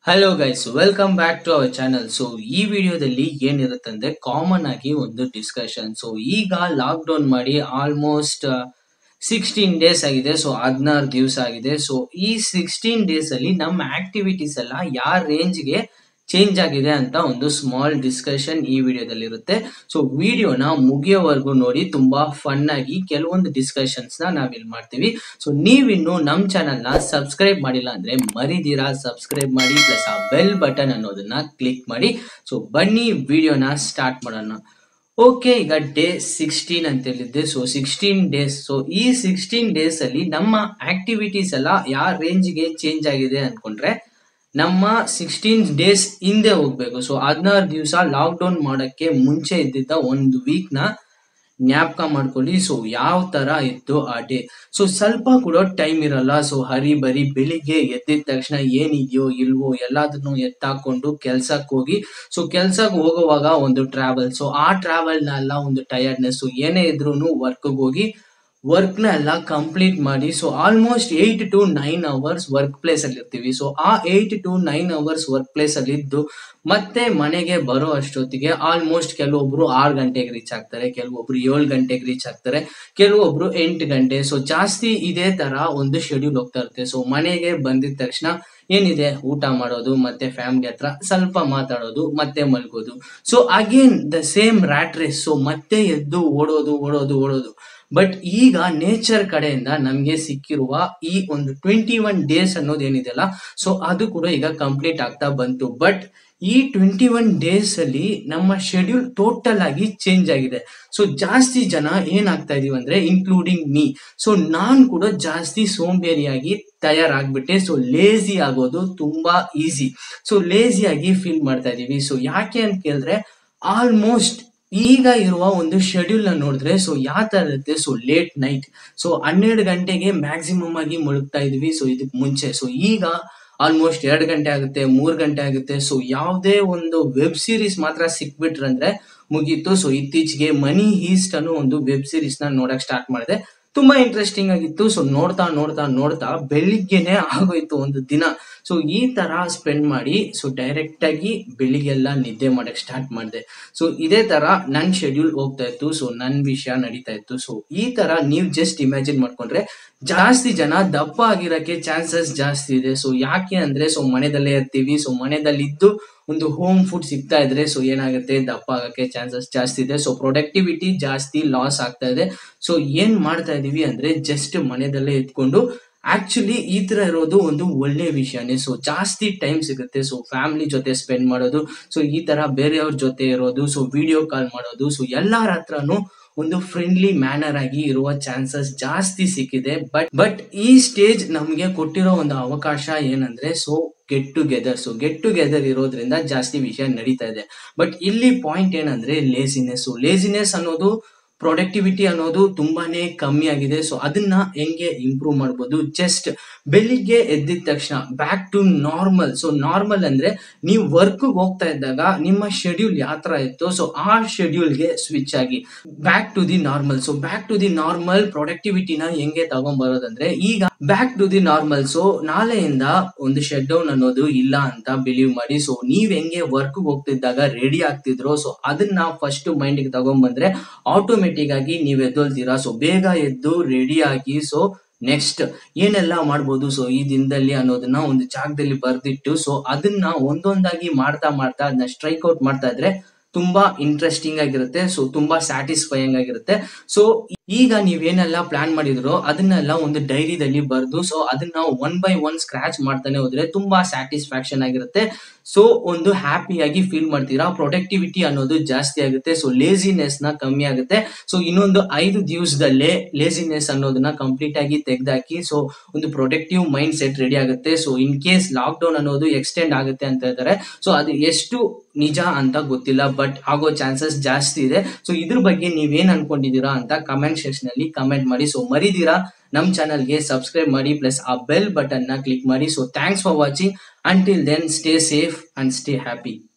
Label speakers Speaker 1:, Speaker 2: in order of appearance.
Speaker 1: hello guys welcome back to our channel so ಈ ವಿಡಿಯೋದಲ್ಲಿ ಏನಿರುತ್ತಂದ್ರೆ ಕಾಮನ್ ಆಗಿ ಒಂದು ಡಿಸ್ಕಷನ್ ಸೊ ಈಗ ಲಾಕ್ ಡೌನ್ ಮಾಡಿ ಆಲ್ಮೋಸ್ಟ್ ಸಿಕ್ಸ್ಟೀನ್ ಡೇಸ್ ಆಗಿದೆ ಸೊ ಹದಿನಾರು ದಿವಸ ಆಗಿದೆ ಸೊ ಈ ಸಿಕ್ಸ್ಟೀನ್ ಡೇಸ್ ಅಲ್ಲಿ ನಮ್ಮ ಆಕ್ಟಿವಿಟೀಸ್ ಎಲ್ಲ ಯಾವ ರೇಂಜ್ಗೆ ಚೇಂಜ್ ಆಗಿದೆ ಅಂತ ಒಂದು ಸ್ಮಾಲ್ ಡಿಸ್ಕಷನ್ ಈ ವಿಡಿಯೋದಲ್ಲಿ ಇರುತ್ತೆ ಸೊ ವಿಡಿಯೋನ ಮುಗಿಯೋವರೆಗೂ ನೋಡಿ ತುಂಬಾ ಫನ್ ಆಗಿ ಕೆಲವೊಂದು ಡಿಸ್ಕಷನ್ಸ್ ನ ನಾವಿಲ್ಲಿ ಮಾಡ್ತೀವಿ ಸೊ ನೀವಿನ್ನು ನಮ್ಮ ಚಾನಲ್ ನ ಸಬ್ಸ್ಕ್ರೈಬ್ ಮಾಡಿಲ್ಲ ಅಂದ್ರೆ ಮರಿದಿರಾ ಸಬ್ಸ್ಕ್ರೈಬ್ ಮಾಡಿ ಪ್ಲಸ್ ಆ ಬೆಲ್ ಬಟನ್ ಅನ್ನೋದನ್ನ ಕ್ಲಿಕ್ ಮಾಡಿ ಸೊ ಬನ್ನಿ ವಿಡಿಯೋನ ಸ್ಟಾರ್ಟ್ ಮಾಡೋಣ ಓಕೆ ಈಗ ಡೇ ಸಿಕ್ಸ್ಟೀನ್ ಅಂತ ಹೇಳಿದ್ದೆ ಸೊ ಸಿಕ್ಸ್ಟೀನ್ ಡೇಸ್ ಸೊ ಈ ಸಿಕ್ಸ್ಟೀನ್ ಡೇಸ್ ಅಲ್ಲಿ ನಮ್ಮ ಆಕ್ಟಿವಿಟೀಸ್ ಎಲ್ಲ ಯಾವ ರೇಂಜ್ಗೆ ಚೇಂಜ್ ಆಗಿದೆ ಅನ್ಕೊಂಡ್ರೆ ನಮ್ಮ ಸಿಕ್ಸ್ಟೀನ್ ಡೇಸ್ ಹಿಂದೆ ಹೋಗ್ಬೇಕು ಸೊ ಹದಿನಾರು ದಿವಸ ಲಾಕ್ ಡೌನ್ ಮಾಡಕ್ಕೆ ಮುಂಚೆ ಇದ್ದಿದ್ದ ಒಂದು ವೀಕ್ ನ ಜ್ಞಾಪಕ ಮಾಡ್ಕೊಳ್ಳಿ ಸೊ ಯಾವ ತರ ಇತ್ತು ಆ ಡೇ ಸೊ ಸ್ವಲ್ಪ ಕೂಡ ಟೈಮ್ ಇರಲ್ಲ ಸೊ ಹರಿ ಬರಿ ಬೆಳಿಗ್ಗೆ ಎದ್ದಿದ ತಕ್ಷಣ ಏನಿದೆಯೋ ಇಲ್ವೋ ಎಲ್ಲದನ್ನು ಎತ್ತಾಕೊಂಡು ಕೆಲ್ಸಕ್ಕೆ ಹೋಗಿ ಸೊ ಕೆಲ್ಸಕ್ಕೆ ಹೋಗುವಾಗ ಒಂದು ಟ್ರಾವೆಲ್ ಸೊ ಆ ಟ್ರಾವೆಲ್ನೆಲ್ಲ ಒಂದು ಟಯರ್ಡ್ನೆಸ್ ಏನೇ ಇದ್ರೂ ವರ್ಕ್ಗೆ ಹೋಗಿ ವರ್ಕ್ ನ ಎಲ್ಲ ಕಂಪ್ಲೀಟ್ ಮಾಡಿ so almost eight to nine hours work place ಅಲ್ಲಿ ಇರ್ತೀವಿ ಸೊ ಆ eight to nine hours work place ಅಲ್ಲಿ ಇದ್ದು ಮತ್ತೆ ಮನೆಗೆ ಬರೋ ಅಷ್ಟೊತ್ತಿಗೆ ಆಲ್ಮೋಸ್ಟ್ ಕೆಲವೊಬ್ರು ಆರು ಗಂಟೆಗೆ ರೀಚ್ ಆಗ್ತಾರೆ ಕೆಲವೊಬ್ರು ಏಳು ಗಂಟೆಗೆ ರೀಚ್ ಆಗ್ತಾರೆ ಕೆಲವೊಬ್ರು ಎಂಟು ಗಂಟೆ ಸೊ ಜಾಸ್ತಿ ಇದೇ ತರ ಒಂದು ಶೆಡ್ಯೂಲ್ ಹೋಗ್ತಾ ಇರುತ್ತೆ ಸೊ ಮನೆಗೆ ಬಂದಿದ ತಕ್ಷಣ ಏನಿದೆ ಊಟ ಮಾಡೋದು ಮತ್ತೆ ಫ್ಯಾಮಿಲಿ ಹತ್ರ ಸ್ವಲ್ಪ ಮಾತಾಡೋದು ಮತ್ತೆ ಮಲ್ಗೋದು so again the same rat race so ಮತ್ತೆ ಎದ್ದು ಓಡೋದು ಓಡೋದು ಓಡೋದು ಬಟ್ ಈಗ ನೇಚರ್ ಕಡೆಯಿಂದ ನಮ್ಗೆ ಸಿಕ್ಕಿರುವ ಈ ಒಂದು ಟ್ವೆಂಟಿ ಒನ್ ಡೇಸ್ ಅನ್ನೋದು ಏನಿದೆಯಲ್ಲ ಸೊ ಅದು ಕೂಡ ಈಗ ಕಂಪ್ಲೀಟ್ ಆಗ್ತಾ ಬಂತು ಬಟ್ ಈ ಟ್ವೆಂಟಿ ಒನ್ ಡೇಸ್ ಅಲ್ಲಿ ನಮ್ಮ ಶೆಡ್ಯೂಲ್ ಟೋಟಲ್ ಆಗಿ ಚೇಂಜ್ ಆಗಿದೆ ಸೊ ಜಾಸ್ತಿ ಜನ ಏನಾಗ್ತಾ ಇದೀವಿ ಅಂದ್ರೆ ಇನ್ಕ್ಲೂಡಿಂಗ್ ಮೀ ಸೊ ನಾನ್ ಕೂಡ ಜಾಸ್ತಿ ಸೋಂಬೇರಿಯಾಗಿ ತಯಾರಾಗ್ಬಿಟ್ಟೆ ಸೊ ಲೇಜಿ ಆಗೋದು ತುಂಬಾ ಈಸಿ ಸೊ ಲೇಜಿಯಾಗಿ ಫೀಲ್ ಮಾಡ್ತಾ ಇದೀವಿ ಸೊ ಯಾಕೆ ಅಂತ ಕೇಳಿದ್ರೆ ಆಲ್ಮೋಸ್ಟ್ ಈಗ ಇರುವ ಒಂದು ಶೆಡ್ಯೂಲ್ ನ ನೋಡಿದ್ರೆ ಸೊ ಯಾವ ತರ ಇರುತ್ತೆ ಸೊ ಲೇಟ್ ನೈಟ್ ಸೊ ಹನ್ನೆರಡು ಗಂಟೆಗೆ ಮ್ಯಾಕ್ಸಿಮಮ್ ಆಗಿ ಮುಳುಗ್ತಾ ಇದೀವಿ ಸೊ ಇದಕ್ ಮುಂಚೆ ಸೊ ಈಗ ಆಲ್ಮೋಸ್ಟ್ ಎರಡು ಗಂಟೆ ಆಗುತ್ತೆ ಮೂರ್ ಗಂಟೆ ಆಗುತ್ತೆ ಸೊ ಯಾವುದೇ ಒಂದು ವೆಬ್ ಸೀರೀಸ್ ಮಾತ್ರ ಸಿಕ್ಬಿಟ್ರಂದ್ರೆ ಮುಗೀತು ಸೊ ಇತ್ತೀಚೆಗೆ ಮನಿ ಹೀಸ್ಟ್ ಅನ್ನೋ ಒಂದು ವೆಬ್ ಸೀರೀಸ್ ನ ನೋಡಕ್ ಸ್ಟಾರ್ಟ್ ಮಾಡಿದೆ ತುಂಬಾ ಇಂಟ್ರೆಸ್ಟಿಂಗ್ ಆಗಿತ್ತು ಸೊ ನೋಡ್ತಾ ನೋಡ್ತಾ ನೋಡ್ತಾ ಬೆಳಿಗ್ಗೆನೆ ಆಗೋಯ್ತು ಒಂದು ದಿನ ಸೊ ಈ ತರ ಸ್ಪೆಂಡ್ ಮಾಡಿ ಸೊ ಡೈರೆಕ್ಟ್ ಆಗಿ ಬೆಳಿಗ್ಗೆಲ್ಲ ನಿದ್ದೆ ಮಾಡಕ್ ಸ್ಟಾರ್ಟ್ ಮಾಡಿದೆ ಸೊ ಇದೇ ತರ ನನ್ ಶೆಡ್ಯೂಲ್ ಹೋಗ್ತಾ ಇತ್ತು ಸೊ ನನ್ ವಿಷಯ ನಡೀತಾ ಇತ್ತು ಸೊ ಈ ತರ ನೀವ್ ಜಸ್ಟ್ ಇಮ್ಯಾಜಿನ್ ಮಾಡ್ಕೊಂಡ್ರೆ ಜಾಸ್ತಿ ಜನ ದಪ್ಪ ಆಗಿರಕ್ಕೆ ಚಾನ್ಸಸ್ ಜಾಸ್ತಿ ಇದೆ ಸೊ ಯಾಕೆ ಅಂದ್ರೆ ಸೊ ಮನೆದಲ್ಲೇ ಇರ್ತೀವಿ ಸೊ ಮನೆದಲ್ಲಿ ಇದ್ದು ಒಂದು ಹೋಮ್ ಫುಡ್ ಸಿಗ್ತಾ ಇದ್ರೆ ಸೊ ಏನಾಗುತ್ತೆ ದಪ್ಪ ಆಗಕ್ಕೆ ಚಾನ್ಸಸ್ ಜಾಸ್ತಿ ಇದೆ ಸೊ ಪ್ರೊಡಕ್ಟಿವಿಟಿ ಜಾಸ್ತಿ ಲಾಸ್ ಆಗ್ತಾ ಇದೆ ಸೊ ಏನ್ ಮಾಡ್ತಾ ಇದೀವಿ ಅಂದ್ರೆ ಜಸ್ಟ್ ಮನೆದಲ್ಲೇ ಇದ್ಕೊಂಡು ಆಕ್ಚುಲಿ ಈ ತರ ಇರೋದು ಒಂದು ಒಳ್ಳೆ ವಿಷಯನೇ ಸೊ ಜಾಸ್ತಿ ಟೈಮ್ ಸಿಗುತ್ತೆ ಸೊ ಫ್ಯಾಮಿಲಿ ಜೊತೆ ಸ್ಪೆಂಡ್ ಮಾಡೋದು ಸೊ ಈ ತರ ಬೇರೆಯವ್ರ ಜೊತೆ ಇರೋದು ಸೊ ವಿಡಿಯೋ ಕಾಲ್ ಮಾಡೋದು ಸೊ ಎಲ್ಲಾರ ಹತ್ರನು ಒಂದು ಫ್ರೆಂಡ್ಲಿ ಮ್ಯಾನರ್ ಆಗಿ ಇರುವ ಚಾನ್ಸಸ್ ಜಾಸ್ತಿ ಸಿಕ್ಕಿದೆ ಬಟ್ ಬಟ್ ಈ ಸ್ಟೇಜ್ ನಮ್ಗೆ ಕೊಟ್ಟಿರೋ ಒಂದು ಅವಕಾಶ ಏನಂದ್ರೆ so get together so get together ಇರೋದ್ರಿಂದ ಜಾಸ್ತಿ ವಿಷಯ ನಡೀತಾ ಇದೆ ಬಟ್ ಇಲ್ಲಿ ಪಾಯಿಂಟ್ ಏನಂದ್ರೆ ಲೇಸಿನೆಸ್ ಲೇಸಿನೆಸ್ ಅನ್ನೋದು ಪ್ರೊಡಕ್ಟಿವಿಟಿ ಅನ್ನೋದು ತುಂಬಾನೇ ಕಮ್ಮಿ ಆಗಿದೆ ಸೊ ಅದನ್ನ ಹೆಂಗೆ ಇಂಪ್ರೂವ್ ಮಾಡ್ಬೋದು ಜಸ್ಟ್ ಬೆಳಿಗ್ಗೆ ಎದ್ದಿದ ತಕ್ಷಣ back to normal so normal ಅಂದ್ರೆ ನೀವು ವರ್ಕ್ ಹೋಗ್ತಾ ಇದ್ದಾಗ ನಿಮ್ಮ ಶೆಡ್ಯೂಲ್ ಯಾವ ತರ ಇತ್ತು ಸೊ ಆ ಶೆಡ್ಯೂಲ್ಗೆ ಸ್ವಿಚ್ ಆಗಿ back to the normal so back to the normal ಪ್ರೊಡಕ್ಟಿವಿಟಿನ ಹೆಂಗೆ ತಗೊಂಡ್ಬರೋದಂದ್ರೆ ಈಗ back to the normal so ನಾಳೆಯಿಂದ ಒಂದು ಶೆಡ್ ಡೌನ್ ಅನ್ನೋದು ಇಲ್ಲ ಅಂತ ಬಿಲೀವ್ ಮಾಡಿ ಸೊ ನೀವ್ ಹೆಂಗೆ ವರ್ಕ್ ಹೋಗ್ತಿದ್ದಾಗ ರೆಡಿ ಆಗ್ತಿದ್ರೋ ಸೊ ಅದನ್ನ ಫಸ್ಟ್ ಮೈಂಡ್ ಗೆ ತಗೊಂಡ್ಬಂದ್ರೆ ಆಟೋಮೆಟಿಕ್ ಆಗಿ ನೀವ್ ಎದ್ದೊಳ್ತೀರಾ ಸೊ ಬೇಗ ಎದ್ದು ರೆಡಿ ಆಗಿ ಸೊ ನೆಕ್ಸ್ಟ್ ಏನೆಲ್ಲ ಮಾಡ್ಬೋದು ಸೊ ಈ ದಿನದಲ್ಲಿ ಅನ್ನೋದನ್ನ ಒಂದು ಜಾಗದಲ್ಲಿ ಬರ್ದಿಟ್ಟು ಸೊ ಅದನ್ನ ಒಂದೊಂದಾಗಿ ಮಾಡ್ತಾ ಮಾಡ್ತಾ ಅದನ್ನ ಸ್ಟ್ರೈಕ್ ಔಟ್ ಮಾಡ್ತಾ ಇದ್ರೆ ತುಂಬಾ ಇಂಟ್ರೆಸ್ಟಿಂಗ್ ಆಗಿರುತ್ತೆ ಸೊ ತುಂಬಾ ಸ್ಯಾಟಿಸ್ಫೈಯಿಂಗ್ ಆಗಿರುತ್ತೆ ಸೊ ಈಗ ನೀವೇನೆಲ್ಲ ಪ್ಲಾನ್ ಮಾಡಿದ್ರೋ ಅದನ್ನೆಲ್ಲ ಒಂದು ಡೈರಿದಲ್ಲಿ ಬರೆದು ಸೊ ಅದನ್ನ ಒನ್ ಬೈ ಒನ್ ಸ್ಕ್ರಾಚ್ ಮಾಡ್ತಾನೆ ಹೋದ್ರೆ ತುಂಬಾ ಸ್ಯಾಟಿಸ್ಫ್ಯಾಕ್ಷನ್ ಆಗಿರುತ್ತೆ ಸೊ ಒಂದು ಹ್ಯಾಪಿಯಾಗಿ ಫೀಲ್ ಮಾಡ್ತೀರಾ ಪ್ರೊಡಕ್ಟಿವಿಟಿ ಅನ್ನೋದು ಜಾಸ್ತಿ ಆಗುತ್ತೆ ಸೊ ಲೇಸಿನೆಸ್ ನ ಕಮ್ಮಿ ಆಗುತ್ತೆ ಸೊ ಇನ್ನೊಂದು ಐದು ದಿವಸದಲ್ಲೇ ಲೇಸಿನೆಸ್ ಅನ್ನೋದನ್ನ ಕಂಪ್ಲೀಟ್ ಆಗಿ ತೆಗೆದಾಕಿ ಸೊ ಒಂದು ಪ್ರೊಡಕ್ಟಿವ್ ಮೈಂಡ್ ಸೆಟ್ ರೆಡಿ ಆಗುತ್ತೆ so in case lockdown ಅನ್ನೋದು ಎಕ್ಸ್ಟೆಂಡ್ ಆಗುತ್ತೆ ಅಂತ ಹೇಳ್ತಾರೆ ಸೊ ಅದು ಎಷ್ಟು ನಿಜ ಅಂತ ಗೊತ್ತಿಲ್ಲ ಬಟ್ ಆಗೋ ಚಾನ್ಸಸ್ ಜಾಸ್ತಿ ಇದೆ ಸೊ ಇದ್ರ ಬಗ್ಗೆ ನೀವೇನ್ ಅನ್ಕೊಂಡಿದೀರಾ ಅಂತ ಕಮೆಂಟ್ ಸೆಕ್ಷನ್ ಅಲ್ಲಿ ಕಮೆಂಟ್ ಮಾಡಿ ಸೊ ಮರಿದಿರಾ ನಮ್ ಚಾನಲ್ಗೆ ಸಬ್ಸ್ಕ್ರೈಬ್ ಮಾಡಿ ಪ್ಲಸ್ ಆ ಬೆಲ್ ಬಟನ್ ನ ಕ್ಲಿಕ್ ಮಾಡಿ so thanks for watching until then stay safe and stay happy